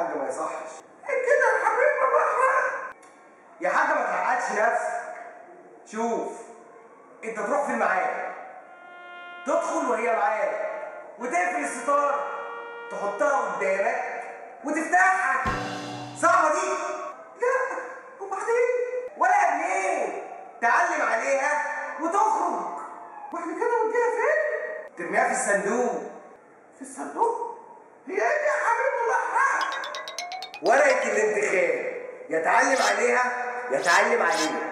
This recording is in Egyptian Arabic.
حاج ما يصحش كده يا حبيبي بحرق يا حاج ما تعقدش نفسك شوف انت تروح فين معايا تدخل وهي معاك وتقفل الستار تحطها قدامك وتفتحها صعبه دي لا وبعدين ولا منين تعلم عليها وتخرج واحنا كده وديها فين ترميها في الصندوق في الصندوق هي ايه دي يا حبيبي الله يحرقك ورقه الانتخاب يتعلم عليها يتعلم عليها